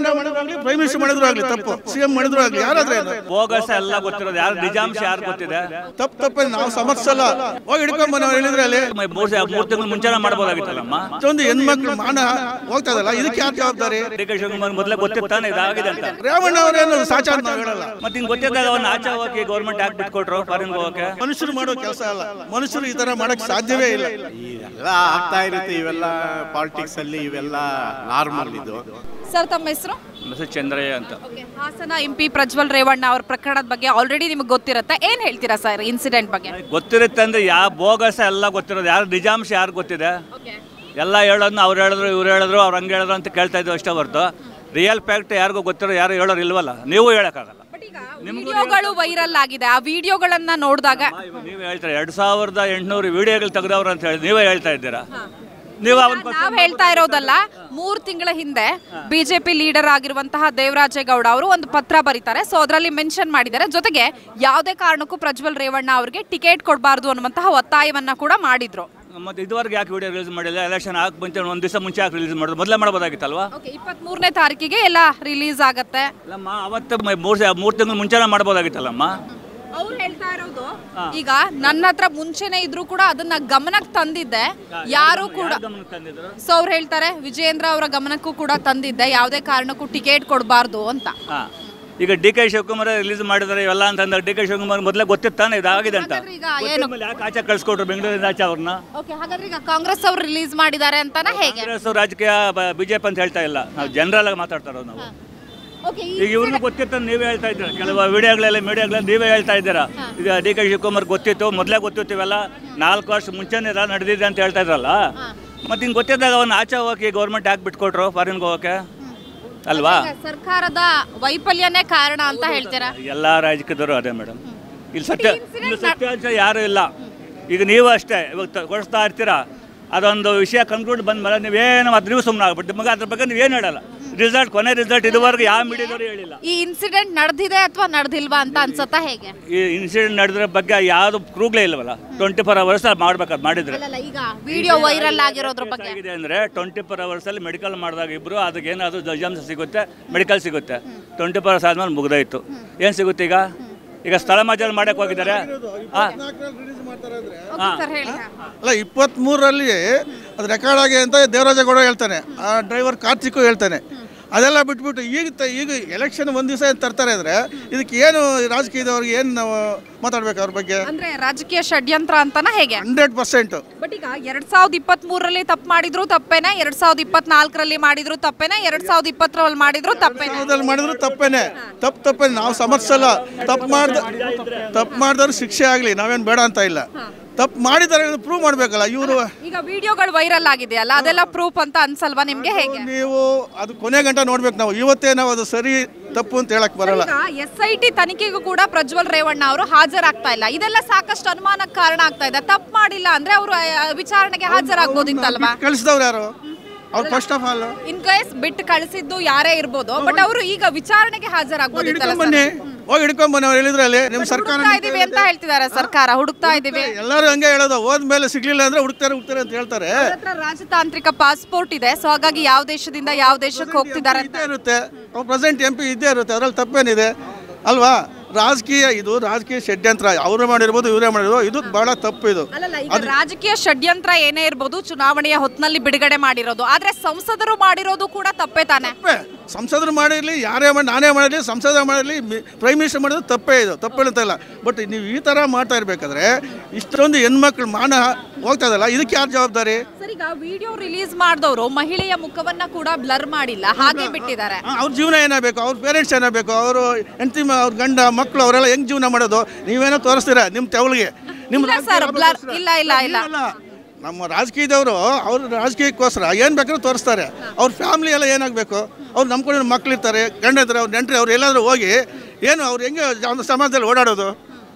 Revanna ಮಾಡಿದ್ರಾಗ್ಲಿ prime minister ಮಾಡಿದ್ರು ಆಗ್ಲಿ ತಪ್ಪು ಸಿಎಂ ಮಾಡಿದ್ರು ಆಗ್ಲಿ ಯಾರಾದ್ರೆ ಏನು ಬೋಗಸ್ ಎಲ್ಲ ಗೊತ್ತಿರೋದು ಯಾರು ನಿಜಾಂಶ ಯಾರು ಗೊತ್ತಿದೆ ತಪ್ಪು ತಪ್ಪೇ ನಾವು ಸಮರ್ಸಲ್ಲ ಹೋಗಿ ಹಿಡ್ಕೊಂಡ್ ನಾವು ಹೇಳಿದ್ರೆ ಅಲ್ಲಿ ಮೂರ್ ಸ- ಮೂರ್ ತಿಂಗಳು ಮುಂಚೆನೆ ಮಾಡ್ಬೋದಾಗಿತ್ತಲ್ಲಮ್ಮ ಇಷ್ಟೊಂದು ಹೆಣ್ಮಕ್ಳು ಮಾನ ಹೋಗ್ತಾ ಇದಲ್ಲ ಇದಕ್ಕೆ ಯಾರು ಜವಾಬ್ದಾರಿ ಡಿ ಕೆ ಶಿವಕುಮಾರ್ ಮೊದಲೇ ಗೊತ್ತಿರ್ತಾನೆ ಇದಾಗಿದೆ ಅಂತ ರೇವಣ್ಣ ಅವರೇನು ಸಾಚ ಅಂತ ನಾವು ಹೇಳಲ್ಲ ಮತ್ತೆ ಹಿಂಗ್ ಗೊತ್ತಿದ್ದಾಗ ಅವ್ನ ಆಚೆ ಹೋಗಿ ಗೌರ್ಮೆಂಟ್ ಯಾಕೆ ಬಿಟ್ಕೊಟ್ರು ಫಾರಿನ್ ಹೋಗಕ್ಕೆ ಮನುಷ್ಯರು ಮಾಡೋ ಕೆಲಸ ಅಲ್ಲ ಮನುಷ್ಯರು ಈ ತರ ಮಾಡಕ್ ಸಾಧ್ಯವೇ ಇಲ್ಲ ಎಲ್ಲ ಆಗ್ತಾ ಇರುತ್ತೆ ಇವೆಲ್ಲ ಪಾಲಿಟಿಕ್ಸ್ ಅಲ್ಲಿ ಇವೆಲ್ಲ ನಾರ್ಮಲ್ ಇದು ಸರ್ ತಮ್ಮ ಹೆಸರು ಮೆಸೇಜ್ ಚಂದ್ರಯ್ಯ ಅಂತ ಹಾಸನ ಎಂ ಪಿ ಪ್ರಜ್ವಲ್ ರೇವಣ್ಣ ಅವ್ರ ಪ್ರಕರಣದ ಬಗ್ಗೆ ಆಲ್ರೆಡಿ ನಿಮ್ಗೆ ಗೊತ್ತಿರುತ್ತೆ ಏನ್ ಹೇಳ್ತೀರಾ ಸರ್ ಇನ್ಸಿಡೆಂಟ್ ಬಗ್ಗೆ ಗೊತ್ತಿರುತ್ತೆ ಅಂದ್ರೆ ಯಾವ ಬೋಗಸ್ ಎಲ್ಲ ಗೊತ್ತಿರೋದು ಯಾರು ನಿಜಾಂಶ ಯಾರು ಗೊತ್ತಿದೆ ಎಲ್ಲ ಹೇಳೋದನ್ನ ಅವ್ರು ಹೇಳಿದ್ರು ಇವ್ರು ಹೇಳಿದ್ರು ಅವ್ರು ಹಂಗೆ ಹೇಳಿದ್ರು ಅಂತ ಕೇಳ್ತಾ ಇದ್ವಿ ಅಷ್ಟೇ ಹೊರತು ರಿಯಲ್ ಫ್ಯಾಕ್ಟ್ ಯಾರಿಗೂ ಗೊತ್ತಿರೋ ಯಾರು ಹೇಳೋರು ಇಲ್ವಲ್ಲ ನೀವು ಹೇಳೋಕ್ಕಾಗಲ್ಲ ವಿಡಿಯೋಗಳು ವೈರಲ್ ಆಗಿದೆ ಆ ವಿಡಿಯೋಗಳನ್ನ ನೋಡಿದಾಗ ನೀವು ಹೇಳ್ತಾರೆ ಎರಡು ಸಾವಿರದ ಎಂಟುನೂರು ವಿಡಿಯೋಗಳು ತೆಗೆದವ್ರು ಅಂತ ಹೇಳಿ ನೀವೇ ಹೇಳ್ತಾ ಇದ್ದೀರಾ ನೀವು ಅವನ್ ನಾವ್ ಹೇಳ್ತಾ ಇರೋದಲ್ಲ ಮೂರ್ ತಿಂಗಳ ಹಿಂದೆ ಬಿಜೆಪಿ ಲೀಡರ್ ಆಗಿರುವಂತಹ ದೇವರಾಜೇಗೌಡ ಅವರು ಒಂದು ಪತ್ರ ಬರೀತಾರೆ ಸೊ ಅದರಲ್ಲಿ ಮೆನ್ಷನ್ ಮಾಡಿದ್ದಾರೆ ಜೊತೆಗೆ ಯಾವುದೇ ಕಾರಣಕ್ಕೂ ಪ್ರಜ್ವಲ್ ರೇವಣ್ಣ ಅವರಿಗೆ ಟಿಕೆಟ್ ಕೊಡಬಾರ್ದು ಅನ್ನುವಂತಹ ಒತ್ತಾಯವನ್ನ ಕೂಡ ಮಾಡಿದ್ರು ಮತ್ತೆ ಇದುವರೆಗೆ ಯಾಕೆ ವಿಡಿಯೋ ರಿಲೀಸ್ ಮಾಡಿಲ್ಲ ಎಲೆಕ್ಷನ್ ಹಾಕಿ ಮುಂಚೆ ಒಂದು ದಿವಸ ಮುಂಚೆ ಯಾಕೆ ರಿಲೀಸ್ ಮಾಡೋದು ಮೊದಲೇ ಮಾಡ್ಬೋದಾಗಿತ್ತಲ್ವಾ ಓಕೆ ಇಪ್ಪತ್ತ್ ಮೂರನೇ ತಾರೀಕಿಗೆ ಎಲ್ಲ ರಿಲೀಸ್ ಆಗತ್ತೆ ಅಲ್ಲಮ್ಮ ಅವತ್ತು ಮ- ಮೂರು ಸ- ಮೂರು ತಿಂಗಳು ಮುಂಚೆನೇ ಮಾಡ್ಬೋದಾಗಿತ್ತಲ್ಲಮ್ಮ ಅವ್ರು ಹೇಳ್ತಾ ಇರೋದು ಈಗ ನನ್ನ ಹತ್ರ ಮುಂಚೆನೆ ಇದ್ರು ಕೂಡ ಅದನ್ನ ಗಮನಕ್ಕೆ ತಂದಿದ್ದೆ ಯಾರು ಕೂಡ ಗಮನಕ್ಕೆ ತಂದಿದ್ರು ಸೊ ಅವ್ರು ಹೇಳ್ತಾರೆ ವಿಜಯೇಂದ್ರ ಅವರ ಗಮನಕ್ಕೂ ಕೂಡ ತಂದಿದ್ದೆ ಯಾವುದೇ ಕಾರಣಕ್ಕೂ ಟಿಕೆಟ್ ಕೊಡಬಾರ್ದು ಅಂತ ಹಾಂ ಈಗ ಡಿ ಕೆ ಶಿವಕುಮಾರ್ ರಿಲೀಸ್ ಮಾಡಿದ್ದಾರೆ ಇವೆಲ್ಲ ಅಂತಂದ್ರೆ ಡಿ ಕೆ ಶಿವಕುಮಾರ್ ಮೊದಲೇ ಗೊತ್ತಿರ್ತಾನೆ ಇದಾಗಿದೆ ಅಂತ ಹಾಗಾದ್ರೆ ಈಗ ಏನು ಗೊತ್ತಿದ್ಮೇಲೆ ಯಾಕೆ ಆಚೆ ಕಳ್ಸ್ಕೊಟ್ರು ಬೆಂಗಳೂರಿಂದ ಆಚೆ ಅವ್ರನ್ನ ಓಕೆ ಹಾಗಾದ್ರೆ ಈಗ ಕಾಂಗ್ರೆಸ್ ಅವರು ರಿಲೀಸ್ ಮಾಡಿದ್ದಾರೆ ಅಂತಾನ ಹೇಗೆ ಕಾಂಗ್ರೆಸ್ ರಾಜಕೀಯ ಬಿಜೆಪಿ ಅಂತ ಹೇಳ್ತಾ ಇಲ್ಲ ನಾವು ಜನರಲ್ ಆಗಿ ಮಾತಾಡ್ತಾ ಇರೋದು ನಾವು ಓಕೆ ಈಗ ಇವ್ರನ್ನ ಗೊತ್ತಿತ್ತು ನೀವೇ ಹೇಳ್ತಾ ಇದ್ದೀರಾ ಕೆಲವು ವಿಡಿಯೋಗಳೆಲ್ಲ ಮೀಡಿಯಾಗಳಲ್ಲಿ ನೀವೇ ಹೇಳ್ತಾ ಇದ್ದೀರಾ ಈಗ ಡಿ ಕೆ ಶಿವಕುಮಾರ್ ಗೊತ್ತಿತ್ತು ಮೊದಲೇ ಗೊತ್ತಿತ್ತು ಇವೆಲ್ಲ ನಾಲ್ಕು ವರ್ಷ ಮುಂಚೆನೇ ಎಲ್ಲ ನಡೆದಿದೆ ಅಂತ ಹೇಳ್ತಾ ಇದ್ರಲ್ಲ ಮತ್ತೆ ಹಿಂಗೆ ಗೊತ್ತಿದ್ದಾಗ ಅವನ್ನ ಆಚೆ ಹೋಗಿ ಗೌರ್ಮೆಂಟ್ ಯಾಕೆ ಬಿಟ್ಕೊಟ್ರು ಫಾರಿನ್ಗೆ ಹೋಗಕ್ಕೆ ಅಲ್ವಾ ಸರ್ಕಾರದ ವೈಫಲ್ಯನೇ ಕಾರಣ ಅಂತ ಹೇಳ್ತೀರಾ ಎಲ್ಲ ರಾಜಕೀಯದವರು ಅದೇ ಮೇಡಮ್ ಇಲ್ಲಿ ಸತ್ಯ ಇಲ್ಲಿ ಸತ್ಯಾಂಶ ಯಾರೂ ಇಲ್ಲ ಈಗ ನೀವು ಅಷ್ಟೇ ಇವಾಗ ತ- ಕೊಡಿಸ್ತಾ ಇರ್ತೀರಾ ಅದೊಂದು ವಿಷಯ ಕನ್ಕ್ಲೂಡ್ ಬಂದ್ಮೇಲೆ ನೀವೇನು ಮತ್ತೆ ನೀವು ಸುಮ್ಮನೆ ಆಗ್ಬಿಟ್ಟು ನಿಮಗೆ ಅದ್ರ ಬಗ್ಗೆ ನೀವೇನು ಹೇಳಲ್ಲ ರಿಸಲ್ಟ್ ಕೊನೆ ರಿಸಲ್ಟ್ ಇದುವರೆಗೂ ಯಾವ ಮೀಡಿಯಾದವರು ಹೇಳಿಲ್ಲ ಈ ಇನ್ಸಿಡೆಂಟ್ ನಡೆದಿದೆ ಅಥವಾ ನಡೆದಿಲ್ವಾ ಅಂತ ಅನ್ಸತ್ತಾ ಹೇಗೆ ಈ ಇನ್ಸಿಡೆಂಟ್ ನಡೆದ್ರ ಬಗ್ಗೆ ಯಾವುದು ಪ್ರೂವ್ಲೇ ಇಲ್ವಲ್ಲ ಟ್ವೆಂಟಿ ಫೋರ್ ಅವರ್ಸ್ ಮಾಡ್ಬೇಕಾದ್ ಮಾಡಿದ್ರೆ ಅಲ್ಲಲ್ಲ ಈಗ ವಿಡಿಯೋ ವೈರಲ್ ಆಗಿರೋದ್ರ ಬಗ್ಗೆ ಆಗಿದೆ ಅಂದರೆ ಟ್ವೆಂಟಿ ಫೋರ್ ಅವರ್ಸಲ್ಲಿ ಮೆಡಿಕಲ್ ಮಾಡಿದಾಗ ಇಬ್ಬರು ಅದಕ್ಕೆ ಏನಾದರೂ ದಜಾಂಶ ಸಿಗುತ್ತೆ ಮೆಡಿಕಲ್ ಸಿಗುತ್ತೆ ಟ್ವೆಂಟಿ ಫೋರ್ ಅವರ್ಸ್ ಆದ್ಮೇಲೆ ಮುಗ್ದೋಯ್ತು ಏನು ಸಿಗುತ್ತೆ ಈಗ ಈಗ ಸ್ಥಳ ಮಾಜಲ್ ಮಾಡಕ್ಕೆ ಹೋಗಿದ್ದಾರೆ ಹಾಂ ಓಕೆ ಸರ್ ಹೇಳಿ ಅಲ್ಲ ಇಪ್ಪತ್ತ್ ಮೂರರಲ್ಲಿ ಅದು ರೆಕಾರ್ಡ್ ಆಗಿ ಅಂತ ದೇವರಾಜೇಗೌಡ ಹೇಳ್ತಾನೆ ಆ ಡ್ರೈವರ್ ಕಾರ್ತಿಕ್ ಹೇಳ್ತಾನೆ ಅದೆಲ್ಲ ಬಿಟ್ಬಿಟ್ಟು ಈಗ ತ- ಈಗ ಎಲೆಕ್ಷನ್ ಒಂದು ದಿವಸ ಏನು ತರ್ತಾರೆ ಅಂದರೆ ಇದಕ್ಕೆ ಏನು ರಾಜಕೀಯದವ್ರಿಗೆ ಏನು ನಾವು ಮಾತಾಡ್ಬೇಕು ಅವ್ರ ಬಗ್ಗೆ ಅಂದ್ರೆ ರಾಜಕೀಯ ಷಡ್ಯಂತ್ರ ಅಂತಾನ ಹೇಗೆ ಹಂಡ್ರೆಡ್ ಪರ್ಸೆಂಟು ಬಟ್ ಈಗ ಎರಡ್ ಸಾವಿರದ ಇಪ್ಪತ್ತ್ ಮೂರರಲ್ಲಿ ತಪ್ಪು ಮಾಡಿದ್ರು ತಪ್ಪೇನೆ ಎರಡ್ ಸಾವಿರದ ಇಪ್ಪತ್ನಾಲ್ಕರಲ್ಲಿ ಮಾಡಿದ್ರು ತಪ್ಪೇನೆ ಎರಡ್ ಸಾವಿರದ ಇಪ್ಪತ್ತರಲ್ಲಿ ಮಾಡಿದ್ರು ತಪ್ಪೇನೆ ಯಾವುದ್ರಲ್ಲಿ ಮಾಡಿದ್ರು ತಪ್ಪೇನೆ ತಪ್ಪು ತಪ್ಪೇನೆ ನಾವು ಸಮರ್ಸಲ್ಲ ತಪ್ಪು ಮಾಡ್ದ ತಪ್ಪು ಮಾಡಿದವ್ರು ಶಿಕ್ಷೆ ಆಗಲಿ ನಾವೇನು ಬೇಡ ಅಂತ ಇಲ್ಲ ತಪ್ಪು ಮಾಡಿದ್ದಾರೆ ಪ್ರೂವ್ ಮಾಡಬೇಕಲ್ಲ ಇವರು ಈಗ ವಿಡಿಯೋಗಳು ವೈರಲ್ ಆಗಿದೆಯಲ್ಲ ಅದೆಲ್ಲ ಪ್ರೂಫ್ ಅಂತ ಅನ್ಸಲ್ವಾ ನಿಮ್ಗೆ ಹೇಗೆ ನೀವು ಅದು ಕೊನೆ ಗಂಟ ನೋಡ್ಬೇಕು ನಾವು ಇವತ್ತೇ ನಾವು ಅದು ಸರಿ ತಪ್ಪು ಅಂತ ಹೇಳಕ್ ಬರಲ್ಲ ಈಗ ಎಸ್ ಐ ಟಿ ತನಿಖೆಗೂ ಕೂಡ ಪ್ರಜ್ವಲ್ ರೇವಣ್ಣ ಅವರು ಹಾಜರಾಗ್ತಾ ಇಲ್ಲ ಇದೆಲ್ಲ ಸಾಕಷ್ಟು ಅನುಮಾನಕ್ಕೆ ಕಾರಣ ಆಗ್ತಾ ಇದೆ ತಪ್ಪು ಮಾಡಿಲ್ಲ ಅಂದ್ರೆ ಅವರು ವಿಚಾರಣೆಗೆ ಹಾಜರಾಗ್ಬೋದಿತ್ತಲ್ವಾ ಕಳಿಸಿದವ್ರು ಯಾರು ಅವ್ರು first of all in case ಬಿಟ್ಟು ಕಳಿಸಿದ್ದು ಯಾರೇ ಇರ್ಬೋದು ಬಟ್ ಅವರು ಈಗ ವಿಚಾರಣೆಗೆ ಹಾಜರಾಗ್ಬೋದಿತ್ತಲ್ಲ ಹಿಡ್ಕೊಂಡ್ ಬನ್ನಿ ಹೋಗಿ ಹಿಡ್ಕೊಂಡ್ ಬನ್ನಿ ಅವ್ರು ಹೇಳಿದ್ರಲ್ಲಿ ನಿಮ್ಮ ಸರ್ಕಾರ ಹುಡುಕ್ತಾ ಇದೀವಿ ಅಂತ ಹೇಳ್ತಿದ್ದಾರೆ ಸರ್ಕಾರ ಹುಡುಕ್ತಾ ಇದೀವಿ ಎಲ್ಲರೂ ಹಂಗೆ ಹೇಳೋದು ಹೋದ್ಮೇಲೆ ಸಿಗ್ಲಿಲ್ಲ ಅಂದ್ರೆ ಹುಡುಕ್ತಾರೆ ಹುಡುಕ್ತಾರೆ ಅಂತ ಹೇಳ್ತಾರೆ ಅವ್ರ ಹತ್ರ ರಾಜತಾಂತ್ರಿಕ ಪಾಸ್ಪೋರ್ಟ್ ಇದೆ ಸೊ ಹಾಗಾಗಿ ಯಾವ ದೇಶದಿಂದ ಯಾವ ದೇಶಕ್ಕೆ ಹೋಗ್ತಿದ್ದಾರೆ ಅಂತ ಇದ್ದೇ ಇರುತ್ತೆ ಅವ್ರು ಪ್ರೆಸೆಂಟ್ ಎಂ ಪಿ ಇದ್ದೇ ಇರುತ್ತೆ ಅದ್ರಲ್ಲಿ ತಪ್ಪೇನಿದೆ ಅಲ್ವಾ ರಾಜಕೀಯ ಇದು ರಾಜಕೀಯ ಷಡ್ಯಂತ್ರ ಅವರು ಮಾಡಿರ್ಬೋದು ಇವರೇ ಮಾಡಿರ್ಬೋದು ಇದು ಬಹಳ ತಪ್ಪು ಇದು ಅಲ್ಲಲ್ಲ ಈಗ ರಾಜಕೀಯ ಷಡ್ಯಂತ್ರ ಏನೇ ಇರ್ಬೋದು ಚುನಾವಣೆಯ ಹೊತ್ನಲ್ಲಿ ಬಿಡುಗಡೆ ಮಾಡಿರೋದು ಆದ್ರೆ ಸಂಸದರು ಮಾಡಿರೋದು ಕೂಡ ತಪ್ಪೇ ತಾನೆ ತಪ್ಪೇ ಸಂಸದರು ಮಾಡಿರಲಿ ಯಾರೇ ಮಾಡಿ ನಾನೇ ಮಾಡಿರಲಿ ಸಂಸದ ಮಾಡಿರಲಿ ಪ್ರೈಮ್ ಮಿನಿಸ್ಟರ್ ಮಾಡಿದ್ರು ತಪ್ಪೇ ಇದು ತಪ್ಪು ಹೇಳ್ತಾ ಇಲ್ಲ ಬಟ್ ನೀವು ಈ ಥರ ಮಾಡ್ತಾ ಇರಬೇಕಾದ್ರೆ ಇಷ್ಟೊಂದು ಹೆಣ್ಮಕ್ಳು ಮಾನ ಹೋಗ್ತಾ ಇದಲ್ಲ ಇದಕ್ಕೆ ಯಾರು ಜವಾಬ್ದಾರಿ ಸರ್ ಈಗ ವಿಡಿಯೋ ರಿಲೀಸ್ ಮಾಡಿದವರು ಮಹಿಳೆಯ ಮುಖವನ್ನ ಕೂಡ ಬ್ಲರ್ ಮಾಡಿಲ್ಲ ಹಾಗೆ ಬಿಟ್ಟಿದ್ದಾರೆ ಆ, ಅವ್ರ ಜೀವನ ಏನಾಗಬೇಕು ಅವ್ರ ಪೇರೆಂಟ್ಸ್ ಏನಾಗಬೇಕು ಅವರು ಹೆಂಡತಿ ಅವ್ರ ಗಂಡ ಮಕ್ಕಳು ಅವರೆಲ್ಲ ಹೆಂಗ್ ಜೀವನ ಮಾಡೋದು ನೀವೇನೋ ತೋರಿಸ್ತೀರಾ ನಿಮ್ಮ ತೆವಳಿಗೆ ನಿಮ್ಮ ಇಲ್ಲ ಸರ್ ಬ್ಲರ್ ಇಲ್ಲ ಇಲ್ಲ ಇಲ್ಲ ಇಲ್ಲ ನಮ್ಮ ರಾಜಕೀಯದವರು ಅವ್ರ ರಾಜಕೀಯಕ್ಕೋಸ್ಕರ ಏನು ಬೇಕಾದ್ರೂ ತೋರಿಸ್ತಾರೆ ಅವ್ರ ಫ್ಯಾಮಿಲಿ ಎಲ್ಲ ಏನಾಗಬೇಕು ಅವ್ರು ನಂಬ್ಕೊಂಡು ಮಕ್ಳು ಇರ್ತಾರೆ ಗಂಡ ಇರ್ತಾರೆ ಅವ್ರ ನೆಂಟ್ರಿ ಅವ್ರು ಎಲ್ಲಾದರೂ ಹೋಗಿ ಏನು ಅವ್ರು ಹೆಂಗೆ ಒಂದು ಸಮಾಜದಲ್ಲಿ ಓಡಾಡೋದು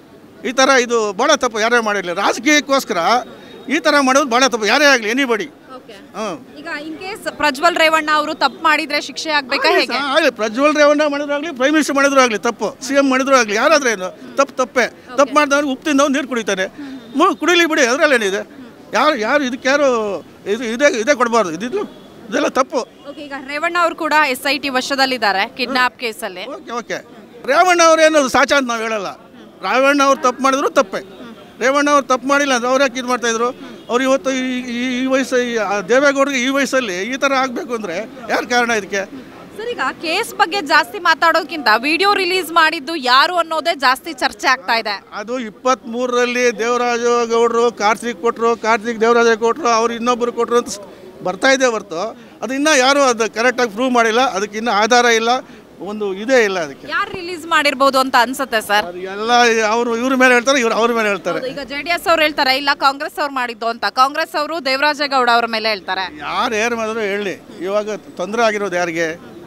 ಈ ಥರ ಇದು ಭಾಳ ತಪ್ಪು ಯಾರೇ ಮಾಡಿರಲಿ ರಾಜಕೀಯಕ್ಕೋಸ್ಕರ ಈ ಥರ ಮಾಡೋದು ಭಾಳ ತಪ್ಪು ಯಾರೇ ಆಗಲಿ ಎನಿಬಡಿ ಹ್ಞೂ ಈಗ ಇನ್ ಕೇಸ್ ಪ್ರಜ್ವಲ್ ರೇವಣ್ಣ ಅವರು ತಪ್ಪು ಮಾಡಿದ್ರೆ ಶಿಕ್ಷೆ ಆಗ್ಬೇಕಾ ಹೇಗೆ ಆಗಲಿ ಪ್ರಜ್ವಲ್ ರೇವಣ್ಣ ಮಾಡಿದ್ರು ಆಗಲಿ ಪ್ರೈಮ್ ಮಿನಿಸ್ಟರ್ ಮಾಡಿದ್ರು ಆಗಲಿ ತಪ್ಪು ಸಿ ಎಂ ಮಾಡಿದ್ರು ಆಗಲಿ ಯಾರಾದ್ರೂ ಏನು ತಪ್ಪು ತಪ್ಪೇ ತಪ್ಪು ಮಾಡಿದವ್ರಿಗೆ ಉಪ್ಪು ತಿಂದವ್ನು ನೀರು ಕುಡಿತಾನೆ ಮು ಕುಡಿಲಿ ಬಿಡಿ ಅದರಲ್ಲೇನಿದೆ ಯಾರು ಯಾರು ಇದಕ್ಕೆ ಯಾರು ಇದು ಇದೇ ಇದೇ ಕೊಡಬಾರ್ದು ಇದಿದ್ದು ಇದೆಲ್ಲ ತಪ್ಪು ಓಕೆ ಈಗ ರೇವಣ್ಣ ಅವರು ಕೂಡ ಎಸ್ ಐ ಟಿ ವಶದಲ್ಲಿದ್ದಾರೆ ಕಿಡ್ನಾಪ್ ಕೇಸಲ್ಲಿ ಓಕೆ ಓಕೆ ರೇವಣ್ಣ ಅವ್ರೇನು ಸಾಚ ಅಂತ ನಾವು ಹೇಳಲ್ಲ ರೇವಣ್ಣ ಅವ್ರು ತಪ್ಪು ಮಾಡಿದ್ರು ತಪ್ಪೇ ರೇವಣ್ಣ ಅವ್ರು ತಪ್ಪು ಮಾಡಿಲ್ಲ ಅಂದ್ರೆ ಅವ್ರು ಯಾಕೆ ಇದು ಮಾಡ್ತಾಯಿದ್ರು ಅವ್ರು ಇವತ್ತು ಈ ಈ- ಈ ವಯಸ್ಸು ಈ ಆ ದೇವೇಗೌಡರಿಗೆ ಈ ವಯಸ್ಸಲ್ಲಿ ಈ ಥರ ಆಗಬೇಕು ಅಂದರೆ ಯಾರು ಕಾರಣ ಇದಕ್ಕೆ ಸರ್ ಈಗ ಕೇಸ್ ಬಗ್ಗೆ ಜಾಸ್ತಿ ಮಾತಾಡೋದಕ್ಕಿಂತ ವಿಡಿಯೋ ರಿಲೀಸ್ ಮಾಡಿದ್ದು ಯಾರು ಅನ್ನೋದೇ ಜಾಸ್ತಿ ಚರ್ಚೆ ಆಗ್ತಾ ಇದೆ ಅದು ಇಪ್ಪತ್ತ್ಮೂರರಲ್ಲಿ ದೇವರಾಜ ಗೌಡರು ಕಾರ್ತಿಕ್ ಕೊಟ್ಟರು ಕಾರ್ತಿಕ್ ದೇವರಾಜ ಕೊಟ್ಟರು ಅವ್ರು ಇನ್ನೊಬ್ಬರು ಕೊಟ್ಟರು ಅಂತ ಸ್- ಬರ್ತಾ ಇದೆ ಹೊರ್ತು ಅದು ಇನ್ನೂ ಯಾರೂ ಅದು ಕರೆಕ್ಟಾಗಿ ಪ್ರೂವ್ ಮಾಡಿಲ್ಲ ಅದಕ್ಕೆ ಇನ್ನೂ ಆಧಾರ ಇಲ್ಲ ಒಂದು ಇದೇ ಇಲ್ಲ ಅದಕ್ಕೆ ಯಾರು ರಿಲೀಸ್ ಮಾಡಿರ್ಬೋದು ಅಂತ ಅನ್ಸುತ್ತೆ ಸರ್ ಅದು ಎಲ್ಲ ಅವರು ಇವ್ರ ಮೇಲೆ ಹೇಳ್ತಾರೆ ಇವ್ರು ಅವ್ರ ಮೇಲೆ ಹೇಳ್ತಾರೆ ಈಗ ಜೆ ಡಿ ಎಸ್ ಅವ್ರು ಹೇಳ್ತಾರೆ ಇಲ್ಲ ಕಾಂಗ್ರೆಸ್ ಅವ್ರು ಮಾಡಿದ್ದು ಅಂತ ಕಾಂಗ್ರೆಸ್ ಅವರು ದೇವರಾಜೇಗೌಡ ಅವ್ರ ಮೇಲೆ ಹೇಳ್ತಾರೆ ಯಾರು ಯಾರು ಮಾಡಿದ್ರು ಹೇಳಿ ಇವಾಗ ತೊಂದರೆ ಆಗಿರೋದು ಯಾರಿಗೆ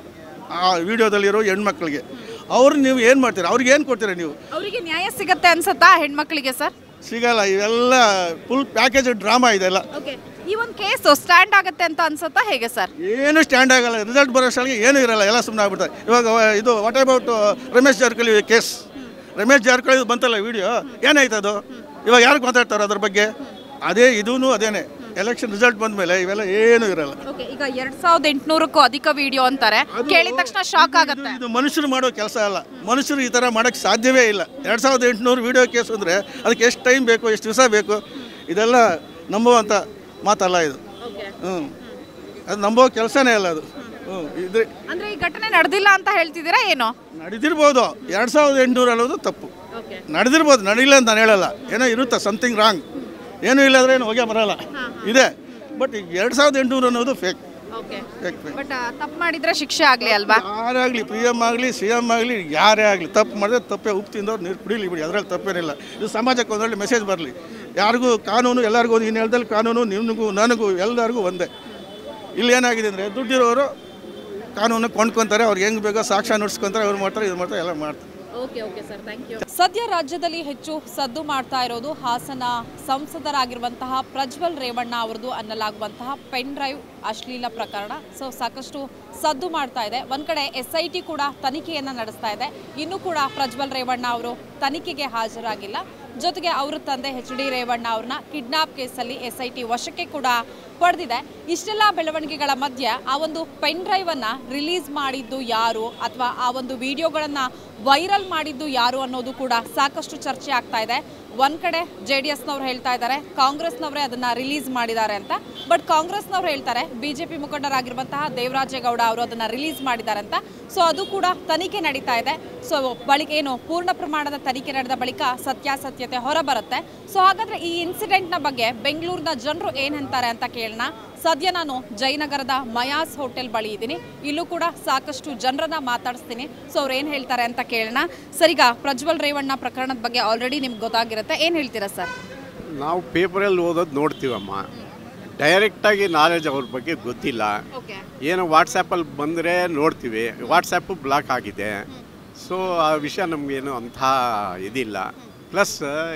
ಆ ವಿಡಿಯೋದಲ್ಲಿರೋ ಹೆಣ್ಮಕ್ಳಿಗೆ ಅವ್ರು ನೀವು ಏನು ಮಾಡ್ತೀರಾ ಅವ್ರಿಗೆ ಏನು ಕೊಡ್ತೀರಾ ನೀವು ಅವರಿಗೆ ನ್ಯಾಯ ಸಿಗತ್ತೆ ಅನ್ಸತ್ತಾ ಹೆಣ್ಮಕ್ಳಿಗೆ ಸರ್ ಸಿಗಲ್ಲ ಇವೆಲ್ಲ ಫುಲ್ ಪ್ಯಾಕೇಜ್ ಡ್ರಾಮಾ ಇದೆಲ್ಲ ಓಕೆ ಈ ಒಂದು ಕೇಸ್ ಸ್ಟ್ಯಾಂಡ್ ಆಗುತ್ತೆ ಅಂತ ಅನ್ಸುತ್ತಾ ಹೇಗೆ ಸರ್ ಏನು ಸ್ಟ್ಯಾಂಡ್ ಆಗಲ್ಲ ರಿಸಲ್ಟ್ ಬರೋ ಅಷ್ಟೊಳಗೆ ಏನೂ ಇರಲ್ಲ ಎಲ್ಲ ಸುಮ್ಮನೆ ಆಗ್ಬಿಡ್ತಾರೆ ಇವಾಗ ವ- ಇದು what about Ramesh Jarkiholi case Ramesh Jarkiholi ಬಂತಲ್ಲ ವಿಡಿಯೋ ಏನಾಯ್ತು ಅದು ಇವಾಗ ಯಾರಿಗೆ ಮಾತಾಡ್ತಾರೆ ಅದ್ರ ಬಗ್ಗೆ ಅದೇ ಇದೂ ಅದೇನೆ ಎಲೆಕ್ಷನ್ ರಿಸಲ್ಟ್ ಬಂದಮೇಲೆ ಇವೆಲ್ಲ ಏನೂ ಇರಲ್ಲ ಓಕೆ ಈಗ ಎರಡ್ ಸಾವಿರದ ಎಂಟುನೂರಕ್ಕೂ ಅಧಿಕ ವಿಡಿಯೋ ಅಂತಾರೆ ಕೇಳಿದ ತಕ್ಷಣ ಶಾಕ್ ಆಗುತ್ತೆ ಇದು ಮನುಷ್ಯರು ಮಾಡೋ ಕೆಲಸ ಅಲ್ಲ ಮನುಷ್ಯರು ಈ ಥರ ಮಾಡೋಕ್ಕೆ ಸಾಧ್ಯವೇ ಇಲ್ಲ ಎರಡು ಸಾವಿರದ ಎಂಟುನೂರು ವೀಡಿಯೋ ಕೇಸ್ ಅಂದರೆ ಅದಕ್ಕೆ ಎಷ್ಟು ಟೈಮ್ ಬೇಕು ಎಷ್ಟು ದಿವಸ ಬೇಕು ಇದೆಲ್ಲ ನಂಬುವಂಥ ಮಾತಲ್ಲ ಇದು ಹ್ಞೂ ಅದು ನಂಬೋ ಕೆಲಸನೇ ಅಲ್ಲ ಅದು ಹ್ಞೂ ಇದು ಅಂದ್ರೆ ಈ ಘಟನೆ ನಡೆದಿಲ್ಲ ಅಂತ ಹೇಳ್ತಿದ್ದೀರಾ ಏನೋ ನಡೆದಿರ್ಬೋದು ಎರಡು ಸಾವಿರದ ಎಂಟುನೂರು ಅನ್ನೋದು ತಪ್ಪು ಓಕೆ ನಡೆದಿರ್ಬೋದು ನಡಿಲ್ಲ ಅಂತ ನಾನು ಹೇಳಲ್ಲ ಏನೋ ಇರುತ್ತೆ ಸಮಥಿಂಗ್ ರಾಂಗ್ ಏನೂ ಇಲ್ಲ ಅಂದ್ರೆ ಏನು ಹೋಗೇ ಬರಲ್ಲ ಇದೆ ಬಟ್ ಈಗ ಎರಡು ಸಾವಿರದ ಎಂಟುನೂರು ಅನ್ನೋದು fake okay fake fake but ತಪ್ಪು ಮಾಡಿದ್ರೆ ಶಿಕ್ಷೆ ಆಗ್ಲಿ ಅಲ್ವಾ ಯಾರಾಗಲಿ ಪಿ ಎಮ್ ಆಗಲಿ ಸಿ ಎಮ್ ಆಗಲಿ ಯಾರೇ ಆಗಲಿ ತಪ್ಪು ಮಾಡಿದ್ರೆ ತಪ್ಪೇ ಉಪ್ಪು ತಿಂದವ್ರು ನೀರು ಕುಡಿಲಿ ಬಿಡಿ ಅದರಲ್ಲಿ ತಪ್ಪೇನಿಲ್ಲ ಇದು ಸಮಾಜಕ್ಕೆ ಒಂದೊಳ್ಳೆ ಮೆಸೇಜ್ ಬರಲಿ ಯಾರಿಗೂ ಕಾನೂನು ಎಲ್ಲರಿಗೂ ಒಂದು ನೆಲದಲ್ಲಿ ಕಾನೂನು ನಿಮಗೂ ನನಗೂ ಎಲ್ಲರಿಗೂ ಒಂದೇ ಇಲ್ಲಿ ಏನಾಗಿದೆ ಅಂದರೆ ದುಡ್ಡಿರೋರು ಕಾನೂನು ಕೊಂಡ್ಕೊತಾರೆ ಅವ್ರಿಗೆ ಹೆಂಗೆ ಬೇಕೋ ಸಾಕ್ಷ್ಯ ನುಡ್ಸ್ಕೊಂತಾರೆ ಅವ್ರು ಮಾಡ್ತಾರೆ ಇದು ಮಾಡ್ತಾರೆ ಎಲ್ಲ ಮಾಡ್ತಾರೆ okay okay sir thank you ಸದ್ಯ ರಾಜ್ಯದಲ್ಲಿ ಹೆಚ್ಚು ಸದ್ದು ಮಾಡ್ತಾ ಇರೋದು ಹಾಸನ ಸಂಸದರಾಗಿರುವಂತಹ ಪ್ರಜ್ವಲ್ ರೇವಣ್ಣ ಅವರದು ಅನ್ನಲಾಗುವಂತಹ ಪೆನ್ ಡ್ರೈವ್ ಅಶ್ಲೀಲ ಪ್ರಕರಣ ಸೊ ಸಾಕಷ್ಟು ಸದ್ದು ಮಾಡ್ತಾ ಇದೆ ಒಂದ್ ಕಡೆ ಎಸ್ ಐ ಟಿ ಕೂಡ ತನಿಖೆಯನ್ನ ನಡೆಸ್ತಾ ಇದೆ ಇನ್ನು ಕೂಡ ಪ್ರಜ್ವಲ್ ರೇವಣ್ಣ ಅವರು ತನಿಖೆಗೆ ಹಾಜರಾಗಿಲ್ಲ ಜೊತೆಗೆ ಅವರ ತಂದೆ ಎಚ್ ಡಿ ರೇವಣ್ಣ ಅವ್ರನ್ನ ಕಿಡ್ನಾಪ್ ಕೇಸಲ್ಲಿ ಎಸ್ ಐ ಟಿ ವಶಕ್ಕೆ ಕೂಡ ಪಡೆದಿದೆ ಇಷ್ಟೆಲ್ಲ ಬೆಳವಣಿಗೆಗಳ ಮಧ್ಯೆ ಆ ಒಂದು ಪೆನ್ ಡ್ರೈವ್ ಅನ್ನ ರಿಲೀಸ್ ಮಾಡಿದ್ದು ಯಾರು ಅಥವಾ ಆ ಒಂದು ವಿಡಿಯೋಗಳನ್ನ ವೈರಲ್ ಮಾಡಿದ್ದು ಯಾರು ಅನ್ನೋದು ಕೂಡ ಸಾಕಷ್ಟು ಚರ್ಚೆ ಆಗ್ತಾ ಇದೆ ಒಂದ್ ಕಡೆ ಜೆ ಡಿ ಎಸ್ನವ್ರು ಹೇಳ್ತಾ ಇದ್ದಾರೆ ಕಾಂಗ್ರೆಸ್ನವರೇ ಅದನ್ನ ರಿಲೀಸ್ ಮಾಡಿದ್ದಾರೆ ಅಂತ ಬಟ್ ಕಾಂಗ್ರೆಸ್ನವ್ರು ಹೇಳ್ತಾರೆ ಬಿಜೆಪಿ ಮುಖಂಡರಾಗಿರುವಂತಹ ದೇವರಾಜೇಗೌಡ ಅವರು ಅದನ್ನ ರಿಲೀಸ್ ಮಾಡಿದ್ದಾರೆ ಅಂತ ಸೊ ಅದು ಕೂಡ ತನಿಖೆ ನಡೀತಾ ಇದೆ ಸೊ ಬಳಿಕ ಏನು ಪೂರ್ಣ ಪ್ರಮಾಣದ ತನಿಖೆ ನಡೆದ ಬಳಿಕ ಸತ್ಯಾಸತ್ಯತೆ ಹೊರಬರುತ್ತೆ ಸೊ ಹಾಗಾದ್ರೆ ಈ ಇನ್ಸಿಡೆಂಟ್ನ ಬಗ್ಗೆ ಬೆಂಗಳೂರಿನ ಜನರು ಏನ್ ಅಂತಾರೆ ಅಂತ ಕೇಳೋಣ ಸದ್ಯ ನಾನು ಜಯನಗರದ ಮಯಾಸ್ ಹೋಟೆಲ್ ಬಳಿ ಇದ್ದೀನಿ ಇಲ್ಲೂ ಕೂಡ ಸಾಕಷ್ಟು ಜನರನ್ನ ಮಾತಾಡಿಸ್ತೀನಿ ಸೊ ಅವ್ರು ಏನು ಹೇಳ್ತಾರೆ ಅಂತ ಕೇಳೋಣ ಸರ್ ಈಗ ಪ್ರಜ್ವಲ್ ರೇವಣ್ಣ ಪ್ರಕರಣದ ಬಗ್ಗೆ ಆಲ್ರೆಡಿ ನಿಮ್ಗೆ ಗೊತ್ತಾಗಿರುತ್ತೆ ಏನು ಹೇಳ್ತೀರಾ ಸರ್ ನಾವು ಪೇಪರಲ್ಲಿ ಓದೋದು ನೋಡ್ತೀವಮ್ಮ ಡೈರೆಕ್ಟಾಗಿ ನಾಲೆಜ್ ಅವ್ರ ಬಗ್ಗೆ ಗೊತ್ತಿಲ್ಲ ಓಕೆ ಏನೋ ವಾಟ್ಸಪ್ಪಲ್ಲಿ ಬಂದರೆ ನೋಡ್ತೀವಿ ವಾಟ್ಸಪ್ಪು ಬ್ಲಾಕ್ ಆಗಿದೆ ಸೊ ಆ ವಿಷಯ ನಮಗೇನು ಅಂಥ ಇದಿಲ್ಲ ಪ್ಲಸ್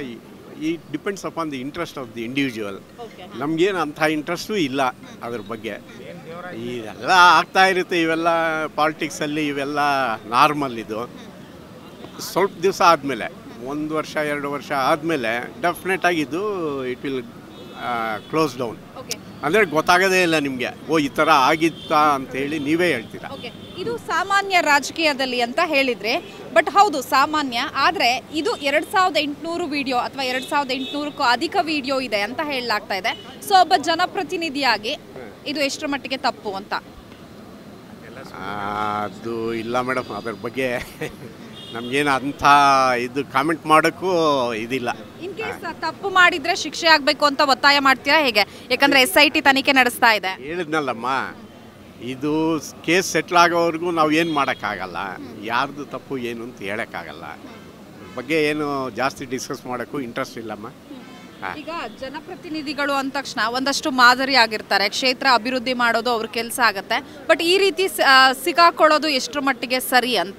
ಈ depends upon the interest of the individual okay ನಮಗೇನು ಅಂಥ ಇಂಟ್ರೆಸ್ಟು ಇಲ್ಲ ಅದ್ರ ಬಗ್ಗೆ ಇದೆಲ್ಲ ಆಗ್ತಾ ಇರುತ್ತೆ ಇವೆಲ್ಲ ಪಾಲಿಟಿಕ್ಸಲ್ಲಿ ಇವೆಲ್ಲ ನಾರ್ಮಲ್ ಇದು ಸ್ವಲ್ಪ ದಿವಸ ಆದಮೇಲೆ ಒಂದು ವರ್ಷ ಎರಡು ವರ್ಷ ಆದಮೇಲೆ ಡೆಫಿನೆಟಾಗಿ ಇದು it will close down okay ಅಂದರೆ ಗೊತ್ತಾಗೋದೇ ಇಲ್ಲ ನಿಮಗೆ ಓ ಈ ಥರ ಆಗಿತ್ತಾ ಅಂತೇಳಿ ನೀವೇ ಹೇಳ್ತೀರಾ ಓಕೆ ಇದು ಸಾಮಾನ್ಯ ರಾಜಕೀಯದಲ್ಲಿ ಅಂತ ಹೇಳಿದ್ರೆ ಬಟ್ ಹೌದು ಸಾಮಾನ್ಯ ಆದರೆ ಇದು ಎರಡು ಸಾವಿರದ ಎಂಟುನೂರು ವಿಡಿಯೋ ಅಥವಾ ಎರಡು ಸಾವಿರದ ಎಂಟುನೂರಕ್ಕೂ ಅಧಿಕ ವಿಡಿಯೋ ಇದೆ ಅಂತ ಹೇಳಲಾಗ್ತಾ ಇದೆ ಸೊ ಒಬ್ಬ ಜನಪ್ರತಿನಿಧಿಯಾಗಿ ಇದು ಎಷ್ಟರ ಮಟ್ಟಿಗೆ ತಪ್ಪು ಅಂತ ಆ, ಅದು ಇಲ್ಲ ಮೇಡಮ್ ಅದ್ರ ಬಗ್ಗೆ ನಮಗೇನು ಅಂಥ ಇದು ಕಾಮೆಂಟ್ ಮಾಡೋಕ್ಕೂ ಇದಿಲ್ಲ ಇನ್ ಕೇಸ್ ತಪ್ಪು ಮಾಡಿದ್ರೆ ಶಿಕ್ಷೆ ಆಗಬೇಕು ಅಂತ ಒತ್ತಾಯ ಮಾಡ್ತೀರಾ ಹೇಗೆ ಯಾಕಂದ್ರೆ ಎಸ್ ಐ ಟಿ ತನಿಖೆ ನಡೆಸ್ತಾ ಇದೆ ಹೇಳಿದ್ನಲ್ಲಮ್ಮ ಇದು ಕೇಸ್ ಸೆಟ್ಲ್ ಆಗೋವರೆಗೂ ನಾವು ಏನು ಮಾಡೋಕ್ಕಾಗಲ್ಲ ಯಾರ್ದು ತಪ್ಪು ಏನು ಅಂತ ಹೇಳೋಕ್ಕಾಗಲ್ಲ ಅದ್ರ ಬಗ್ಗೆ ಏನು ಜಾಸ್ತಿ ಡಿಸ್ಕಸ್ ಮಾಡೋಕ್ಕೂ ಇಂಟ್ರೆಸ್ಟ್ ಇಲ್ಲಮ್ಮ ಹಾಂ ಈಗ ಜನಪ್ರತಿನಿಧಿಗಳು ಅಂದ ತಕ್ಷಣ ಒಂದಷ್ಟು ಮಾದರಿ ಆಗಿರ್ತಾರೆ ಕ್ಷೇತ್ರ ಅಭಿವೃದ್ಧಿ ಮಾಡೋದು ಅವ್ರ ಕೆಲಸ ಆಗತ್ತೆ ಬಟ್ ಈ ರೀತಿ ಸ- ಆ, ಸಿಕ್ಕಾಕೊಳ್ಳೋದು ಎಷ್ಟರ ಮಟ್ಟಿಗೆ ಸರಿ ಅಂತ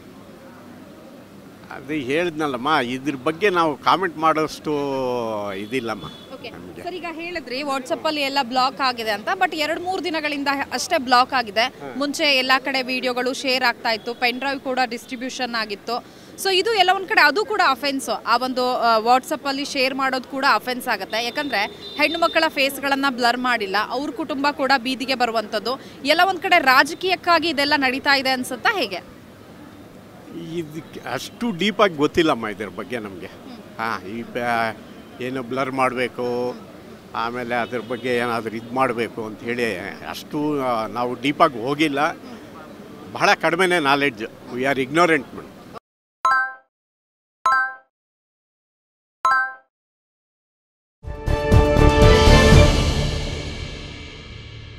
ಅದು ಹೇಳಿದ್ನಲ್ಲಮ್ಮ ಇದ್ರ ಬಗ್ಗೆ ನಾವು ಕಾಮೆಂಟ್ ಮಾಡೋಷ್ಟು ಇದಿಲ್ಲಮ್ಮ ನಮಗೆ ಸರ್ ಈಗ ಹೇಳಿದ್ರಿ ವಾಟ್ಸಪ್ ಅಲ್ಲಿ ಎಲ್ಲ ಬ್ಲಾಕ್ ಆಗಿದೆ ಅಂತ ಬಟ್ ಎರಡು ಮೂರು ದಿನಗಳಿಂದ ಅಷ್ಟೇ ಬ್ಲಾಕ್ ಆಗಿದೆ ಮುಂಚೆ ಎಲ್ಲ ಕಡೆ ವಿಡಿಯೋಗಳು ಶೇರ್ ಆಗ್ತಾ ಇತ್ತು ಪೆನ್ ಡ್ರೈವ್ ಕೂಡ ಡಿಸ್ಟ್ರಿಬ್ಯೂಷನ್ ಆಗಿತ್ತು ಸೊ ಇದು ಎಲ್ಲ ಒಂದ್ ಕಡೆ ಅದು ಕೂಡ ಅಫೆನ್ಸ್ ಆ ಒಂದು ವಾಟ್ಸಪ್ ಅಲ್ಲಿ ಶೇರ್ ಮಾಡೋದು ಕೂಡ ಅಫೆನ್ಸ್ ಆಗುತ್ತೆ ಯಾಕಂದ್ರೆ ಹೆಣ್ಣು ಮಕ್ಕಳ ಫೇಸ್ಗಳನ್ನ ಬ್ಲರ್ ಮಾಡಿಲ್ಲ ಅವ್ರ ಕುಟುಂಬ ಕೂಡ ಬೀದಿಗೆ ಬರುವಂಥದ್ದು ಎಲ್ಲ ಒಂದ್ ಕಡೆ ರಾಜಕೀಯಕ್ಕಾಗಿ ಇದೆಲ್ಲ ನಡೀತಾ ಇದೆ ಅನ್ಸುತ್ತಾ ಹೇಗೆ ಇದಕ್ಕೆ ಅಷ್ಟು ಡೀಪಾಗಿ ಗೊತ್ತಿಲ್ಲಮ್ಮ ಇದ್ರ ಬಗ್ಗೆ ನಮಗೆ ಹಾಂ ಈ ಪ- ಏನು ಬ್ಲರ್ ಮಾಡಬೇಕು ಆಮೇಲೆ ಅದ್ರ ಬಗ್ಗೆ ಏನಾದರೂ ಇದು ಮಾಡಬೇಕು ಅಂಥೇಳಿ ಅಷ್ಟು ಆ, ನಾವು ಡೀಪಾಗಿ ಹೋಗಿಲ್ಲ ಬಹಳ ಕಡಿಮೆನೇ knowledge we are ignorant madam